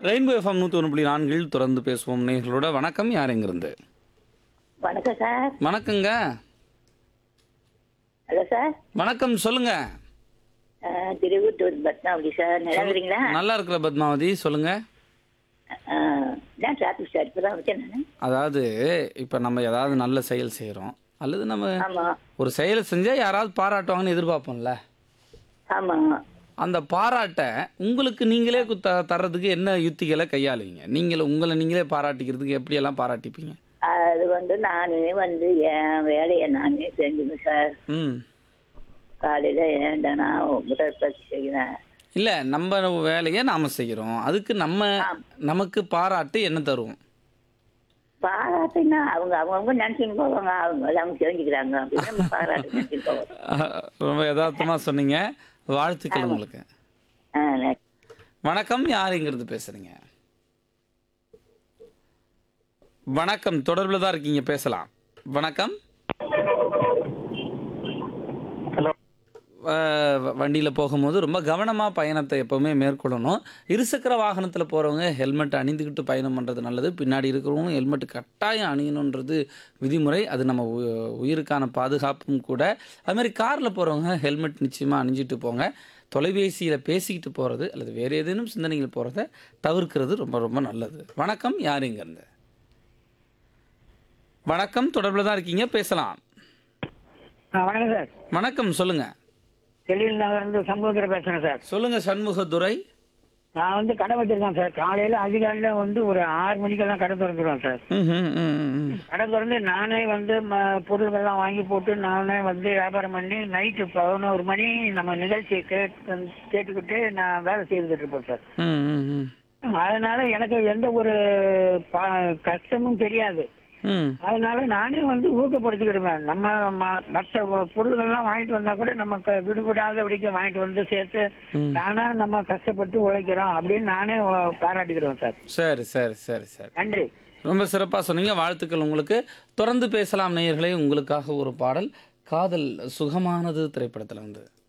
Rainbow FM நூற்றி ஒன்று புள்ளி நான்கில் தொடர்ந்து பேசுவோம் நேர்களோட வணக்கம் யார் எங்கிருந்து வணக்கம் சார் வணக்கங்க ஹலோ சார் வணக்கம் சொல்லுங்க அஹ், திருவூத்தூர் பத்மாவதி சார் நல்லா இருக்கிறீங்களா நல்லா இருக்கிற பத்மாவதி சொல்லுங்க அஹ், நான் டிராஃபிக் சார் இப்போ தான் வச்சேன் நான் அதாவது இப்போ நம்ம ஏதாவது நல்ல செயல் செய்கிறோம் அல்லது நம்ம ஆமாம் ஒரு செயலை செஞ்சால் யாராவது பாராட்டுவாங்கன்னு எதிர்பார்ப்போம்ல ஆமாம் அந்த பாராட்டை உங்களுக்கு நீங்களே கு- த தர்றதுக்கு என்ன யுத்திகளை கையாளுவீங்க நீங்கள் உங்களை நீங்களே பாராட்டிக்கிறதுக்கு எப்படியெல்லாம் பாராட்டிப்பீங்க அது வந்து நானே வந்து என் வேலையை நானே செஞ்சுங்க சார் ம் காலையில் ஏன்டா நான் உடற்பயிற்சி செய்கிறேன் இல்லை நம்ம வேலையை நாம் செய்கிறோம் அதுக்கு நம்ம நமக்கு பாராட்டு என்ன தருவோம் பாராட்டுன்னா அவங்க அவங்கவுங்க நினச்சின்னு போவாங்க அவங்க அவங்க தெரிஞ்சுக்கிறாங்க அப்படின்னு நம்ம பாராட்டு நினச்சின்னு போவோம் அஹ், ரொம்ப யதார்த்தமாக சொன்னீங்க வாழ்த்துக்கள் உங்களுக்கு ஆ நன்றி. வணக்கம் யாருங்கிறது பேசுறீங்க வணக்கம் தொடர்பில் தான் இருக்கீங்க பேசலாம் வணக்கம் ஹலோ வண்டியில் போகும்போது ரொம்ப கவனமாக பயணத்தை எப்போவுமே மேற்கொள்ளணும் இருசக்கர வாகனத்தில் போகிறவங்க ஹெல்மெட் அணிந்துக்கிட்டு பயணம் பண்ணுறது நல்லது பின்னாடி இருக்கிறவங்க ஹெல்மெட் கட்டாயம் அணியணுன்றது விதிமுறை அது நம்ம உ- உயிருக்கான பாதுகாப்பும் கூட அது மாதிரி காரில் போகிறவங்க ஹெல்மெட் நிச்சயமாக அணிஞ்சிட்டு போங்க தொலைபேசியில் பேசிக்கிட்டு போகிறது அல்லது வேறு ஏதேனும் சிந்தனைகள் போகிறத தவிர்க்கிறது ரொம்ப ரொம்ப நல்லது வணக்கம் யார் இங்கேருந்து வணக்கம் தொடர்பில் தான் இருக்கீங்க பேசலாம் வணக்கம் சார் வணக்கம் சொல்லுங்கள் செல்லில் நகர்ந்து சமூகத்தில் பேசுறேன் சார் சொல்லுங்கள் சண்முகதுரை நான் வந்து கடை வச்சிருக்கேன் சார் காலையில அதிகாலையில வந்து ஒரு ஆறு மணிக்கெல்லாம் கடை திறந்துருவேன் சார் ம் ம், ம், ம். கடை திறந்து நானே வந்து ம- பொருள்கள்லாம் வாங்கி போட்டு நானே வந்து வியாபாரம் பண்ணி நைட்டு பதினோரு மணி நம்ம நிகழ்ச்சியை கேட்டு கேட்டுக்கிட்டு நான் வேலை செய்துட்டு இருப்பேன் சார் ம், ம், ம். அதனால எனக்கு எந்த ஒரு ப- கஷ்டமும் தெரியாது ம் அதனால நானே வந்து ஊக்கப்படுத்திக்கிடுவேன் நம்ம ம- மற்ற பொருள்கள்லாம் வாங்கிட்டு வந்தா கூட நமக்கு விடுபடாத வரைக்கும் வாங்கிட்டு வந்து சேர்த்து நானா நம்ம கஷ்டப்பட்டு உழைக்கிறோம் அப்படின்னு நானே உ- பாராட்டிக்கிடுவேன் சார் சரி சரி சரி சரி நன்றி ரொம்ப சிறப்பாக சொன்னீங்க வாழ்த்துக்கள் உங்களுக்கு தொடர்ந்து பேசலாம் நேயர்களே உங்களுக்காக ஒரு பாடல் காதல் சுகமானது திரைப்படத்தில் வந்து